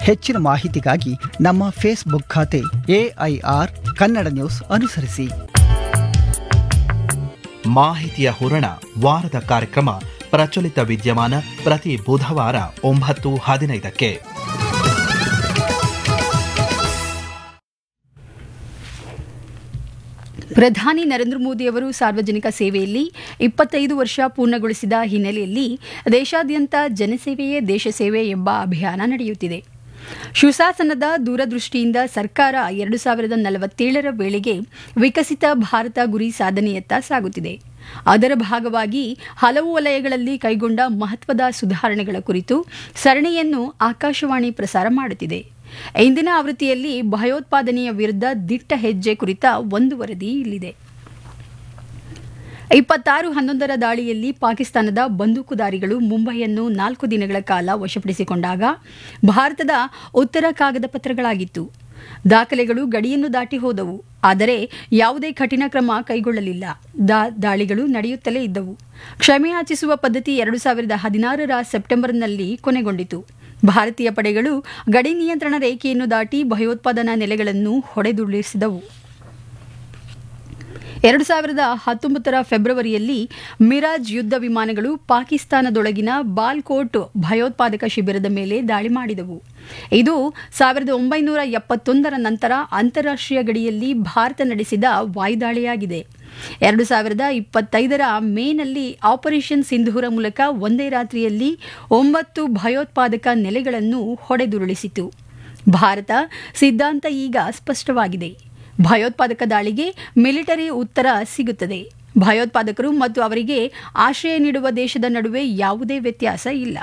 ಹೆಚ್ಚಿನ ಮಾಹಿತಿಗಾಗಿ ನಮ್ಮ ಫೇಸ್ಬುಕ್ ಖಾತೆ ಎಐಆರ್ ಕನ್ನಡ ನ್ಯೂಸ್ ಅನುಸರಿಸಿ ಮಾಹಿತಿಯ ಹೂರಣ ವಾರದ ಕಾರ್ಯಕ್ರಮ ಪ್ರಚಲಿತ ವಿದ್ಯಮಾನ ಪ್ರತಿ ಬುಧವಾರ ಒಂಬತ್ತು ಹದಿನೈದಕ್ಕೆ ಪ್ರಧಾನಿ ನರೇಂದ್ರ ಮೋದಿಯವರು ಸಾರ್ವಜನಿಕ ಸೇವೆಯಲ್ಲಿ ಇಪ್ಪತ್ತೈದು ವರ್ಷ ಪೂರ್ಣಗೊಳಿಸಿದ ಹಿನ್ನೆಲೆಯಲ್ಲಿ ದೇಶಾದ್ಯಂತ ಜನಸೇವೆಯೇ ದೇಶ ಸೇವೆ ಎಂಬ ಅಭಿಯಾನ ನಡೆಯುತ್ತಿದೆ ಸುಶಾಸನದ ದೂರದೃಷ್ಟಿಯಿಂದ ಸರ್ಕಾರ ಎರಡು ಸಾವಿರದ ನಲವತ್ತೇಳರ ವೇಳೆಗೆ ವಿಕಸಿತ ಭಾರತ ಗುರಿ ಸಾಧನೆಯತ್ತ ಸಾಗುತ್ತಿದೆ ಅದರ ಭಾಗವಾಗಿ ಹಲವು ವಲಯಗಳಲ್ಲಿ ಕೈಗೊಂಡ ಮಹತ್ವದ ಸುಧಾರಣೆಗಳ ಕುರಿತು ಸರಣಿಯನ್ನು ಆಕಾಶವಾಣಿ ಪ್ರಸಾರ ಮಾಡುತ್ತಿದೆ ಇಂದಿನ ಆವೃತ್ತಿಯಲ್ಲಿ ಭಯೋತ್ಪಾದನೆಯ ವಿರುದ್ಧ ದಿಟ್ಟ ಹೆಜ್ಜೆ ಕುರಿತ ಒಂದು ವರದಿ ಇಲ್ಲಿದೆ ಇಪ್ಪತ್ತಾರು ಹನ್ನೊಂದರ ದಾಳಿಯಲ್ಲಿ ಪಾಕಿಸ್ತಾನದ ಬಂದೂಕುದಾರಿಗಳು ಮುಂಬೈಯನ್ನು ನಾಲ್ಕು ದಿನಗಳ ಕಾಲ ವಶಪಡಿಸಿಕೊಂಡಾಗ ಭಾರತದ ಉತ್ತರ ಕಾಗದ ಪತ್ರಗಳಾಗಿತ್ತು ದಾಖಲೆಗಳು ಗಡಿಯನ್ನು ದಾಟಿ ಹೋದವು ಆದರೆ ಯಾವುದೇ ಕಠಿಣ ಕ್ರಮ ಕೈಗೊಳ್ಳಲಿಲ್ಲ ದಾಳಿಗಳು ನಡೆಯುತ್ತಲೇ ಇದ್ದವು ಕ್ಷಮೆಯಾಚಿಸುವ ಪದ್ಧತಿ ಎರಡು ಸಾವಿರದ ಹದಿನಾರರ ಸೆಪ್ಟೆಂಬರ್ನಲ್ಲಿ ಕೊನೆಗೊಂಡಿತು ಭಾರತೀಯ ಪಡೆಗಳು ಗಡಿ ನಿಯಂತ್ರಣ ರೇಖೆಯನ್ನು ದಾಟಿ ಭಯೋತ್ಪಾದನಾ ನೆಲೆಗಳನ್ನು ಹೊಡೆದುರುಳಿಸಿದವು ಎರಡು ಸಾವಿರದ ಹತ್ತೊಂಬತ್ತರ ಫೆಬ್ರವರಿಯಲ್ಲಿ ಮಿರಾಜ್ ಯುದ್ಧ ವಿಮಾನಗಳು ಪಾಕಿಸ್ತಾನದೊಳಗಿನ ಬಾಲ್ಕೋಟ್ ಭಯೋತ್ಪಾದಕ ಶಿಬಿರದ ಮೇಲೆ ದಾಳಿ ಮಾಡಿದವು ಇದು ಸಾವಿರದ ಒಂಬೈನೂರ ಎಪ್ಪತ್ತೊಂದರ ನಂತರ ಅಂತಾರಾಷ್ಟ್ರೀಯ ಗಡಿಯಲ್ಲಿ ಭಾರತ ನಡೆಸಿದ ವಾಯುದಾಳಿಯಾಗಿದೆ ಎರಡು ಸಾವಿರದ ಇಪ್ಪತ್ತೈದರ ಮೇನಲ್ಲಿ ಆಪರೇಷನ್ ಸಿಂಧೂರ ಮೂಲಕ ಒಂದೇ ರಾತ್ರಿಯಲ್ಲಿ ಒಂಬತ್ತು ಭಯೋತ್ಪಾದಕ ನೆಲೆಗಳನ್ನು ಹೊಡೆದುರುಳಿಸಿತು ಭಾರತ ಸಿದ್ಧಾಂತ ಈಗ ಸ್ಪಷ್ಟವಾಗಿದೆ ಭಯೋತ್ಪಾದಕ ದಾಳಿಗೆ ಮಿಲಿಟರಿ ಉತ್ತರ ಸಿಗುತ್ತದೆ ಭಯೋತ್ಪಾದಕರು ಮತ್ತು ಅವರಿಗೆ ಆಶ್ರಯ ನೀಡುವ ದೇಶದ ನಡುವೆ ಯಾವುದೇ ವ್ಯತ್ಯಾಸ ಇಲ್ಲ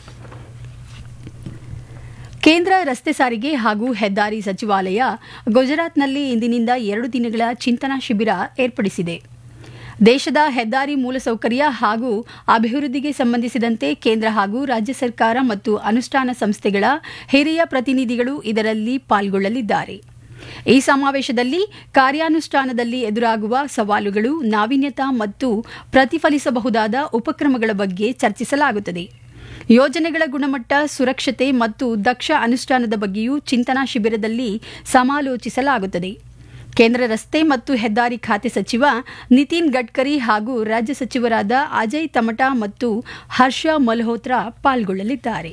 ಕೇಂದ್ರ ರಸ್ತೆ ಸಾರಿಗೆ ಹಾಗೂ ಹೆದ್ದಾರಿ ಸಚಿವಾಲಯ ಗುಜರಾತ್ನಲ್ಲಿ ಇಂದಿನಿಂದ ಎರಡು ದಿನಗಳ ಚಿಂತನಾ ಶಿಬಿರ ಏರ್ಪಡಿಸಿದೆ ದೇಶದ ಹೆದ್ದಾರಿ ಮೂಲಸೌಕರ್ಯ ಹಾಗೂ ಅಭಿವೃದ್ಧಿಗೆ ಸಂಬಂಧಿಸಿದಂತೆ ಕೇಂದ್ರ ಹಾಗೂ ರಾಜ್ಯ ಸರ್ಕಾರ ಮತ್ತು ಅನುಷ್ಠಾನ ಸಂಸ್ಥೆಗಳ ಹಿರಿಯ ಪ್ರತಿನಿಧಿಗಳು ಇದರಲ್ಲಿ ಪಾಲ್ಗೊಳ್ಳಲಿದ್ದಾರೆ ಈ ಸಮಾವೇಶದಲ್ಲಿ ಕಾರ್ಯಾನುಷ್ಠಾನದಲ್ಲಿ ಎದುರಾಗುವ ಸವಾಲುಗಳು ನಾವೀನ್ಯತಾ ಮತ್ತು ಪ್ರತಿಫಲಿಸಬಹುದಾದ ಉಪಕ್ರಮಗಳ ಬಗ್ಗೆ ಚರ್ಚಿಸಲಾಗುತ್ತದೆ ಯೋಜನೆಗಳ ಗುಣಮಟ್ಟ ಸುರಕ್ಷತೆ ಮತ್ತು ದಕ್ಷ ಅನುಷ್ಠಾನದ ಬಗ್ಗೆಯೂ ಚಿಂತನಾ ಶಿಬಿರದಲ್ಲಿ ಸಮಾಲೋಚಿಸಲಾಗುತ್ತದೆ ಕೇಂದ್ರ ರಸ್ತೆ ಮತ್ತು ಹೆದ್ದಾರಿ ಖಾತೆ ಸಚಿವ ನಿತಿನ್ ಗಡ್ಕರಿ ಹಾಗೂ ರಾಜ್ಯ ಸಚಿವರಾದ ಅಜಯ್ ತಮಟಾ ಮತ್ತು ಹರ್ಷ ಮಲ್ಹೋತ್ರಾ ಪಾಲ್ಗೊಳ್ಳಲಿದ್ದಾರೆ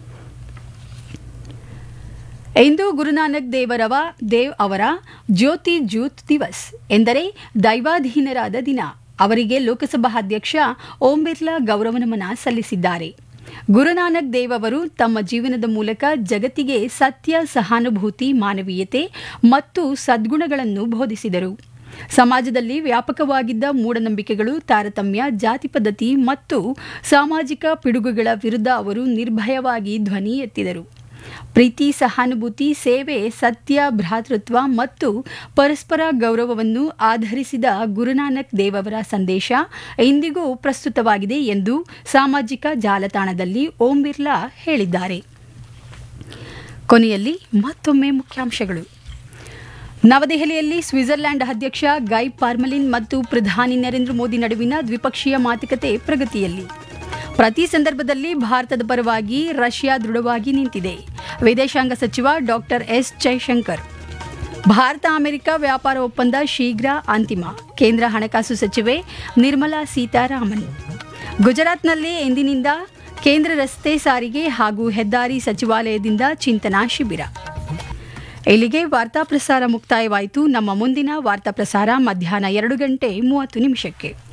ಇಂದು ಗುರುನಾನಕ್ ದೇವರವ ದೇವ್ ಅವರ ಜ್ಯೋತಿ ಜ್ಯೂತ್ ದಿವಸ್ ಎಂದರೆ ದೈವಾಧೀನರಾದ ದಿನ ಅವರಿಗೆ ಲೋಕಸಭಾ ಅಧ್ಯಕ್ಷ ಓಂ ಬಿರ್ಲಾ ಗೌರವ ನಮನ ಸಲ್ಲಿಸಿದ್ದಾರೆ ಗುರುನಾನಕ್ ದೇವ್ ಅವರು ತಮ್ಮ ಜೀವನದ ಮೂಲಕ ಜಗತ್ತಿಗೆ ಸತ್ಯ ಸಹಾನುಭೂತಿ ಮಾನವೀಯತೆ ಮತ್ತು ಸದ್ಗುಣಗಳನ್ನು ಬೋಧಿಸಿದರು ಸಮಾಜದಲ್ಲಿ ವ್ಯಾಪಕವಾಗಿದ್ದ ಮೂಢನಂಬಿಕೆಗಳು ತಾರತಮ್ಯ ಜಾತಿ ಪದ್ಧತಿ ಮತ್ತು ಸಾಮಾಜಿಕ ಪಿಡುಗುಗಳ ವಿರುದ್ಧ ಅವರು ನಿರ್ಭಯವಾಗಿ ಧ್ವನಿ ಎತ್ತಿದರು ಪ್ರೀತಿ ಸಹಾನುಭೂತಿ ಸೇವೆ ಸತ್ಯ ಭ್ರಾತೃತ್ವ ಮತ್ತು ಪರಸ್ಪರ ಗೌರವವನ್ನು ಆಧರಿಸಿದ ಗುರುನಾನಕ್ ದೇವ್ ಅವರ ಸಂದೇಶ ಇಂದಿಗೂ ಪ್ರಸ್ತುತವಾಗಿದೆ ಎಂದು ಸಾಮಾಜಿಕ ಜಾಲತಾಣದಲ್ಲಿ ಓಂ ಬಿರ್ಲಾ ಹೇಳಿದ್ದಾರೆ ಕೊನೆಯಲ್ಲಿ ಮತ್ತೊಮ್ಮೆ ಮುಖ್ಯಾಂಶಗಳು ನವದೆಹಲಿಯಲ್ಲಿ ಸ್ವಿಟ್ಜರ್ಲ್ಯಾಂಡ್ ಅಧ್ಯಕ್ಷ ಗೈ ಪಾರ್ಮಲಿನ್ ಮತ್ತು ಪ್ರಧಾನಿ ನರೇಂದ್ರ ಮೋದಿ ನಡುವಿನ ದ್ವಿಪಕ್ಷೀಯ ಮಾತುಕತೆ ಪ್ರಗತಿಯಲ್ಲಿ ಪ್ರತಿ ಸಂದರ್ಭದಲ್ಲಿ ಭಾರತದ ಪರವಾಗಿ ರಷ್ಯಾ ದೃಢವಾಗಿ ನಿಂತಿದೆ ವಿದೇಶಾಂಗ ಸಚಿವ doctor S Jaishankar Bharata America ವ್ಯಾಪಾರ ಒಪ್ಪಂದ ಶೀಘ್ರ ಅಂತಿಮ ಕೇಂದ್ರ ಹಣಕಾಸು ಸಚಿವೆ ನಿರ್ಮಲಾ ಸೀತಾರಾಮನ್ ಗುಜರಾತ್ನಲ್ಲಿ ಇಂದಿನಿಂದ ಕೇಂದ್ರ ರಸ್ತೆ ಸಾರಿಗೆ ಹಾಗೂ ಹೆದ್ದಾರಿ ಸಚಿವಾಲಯದಿಂದ ಚಿಂತನಾ ಶಿಬಿರ ಇಲ್ಲಿಗೆ ವಾರ್ತಾ ಪ್ರಸಾರ ಮುಕ್ತಾಯವಾಯಿತು ನಮ್ಮ ಮುಂದಿನ ವಾರ್ತಾ ಪ್ರಸಾರ ಮಧ್ಯಾಹ್ನ ಎರಡು ಗಂಟೆ ಮೂವತ್ತು ನಿಮಿಷಕ್ಕೆ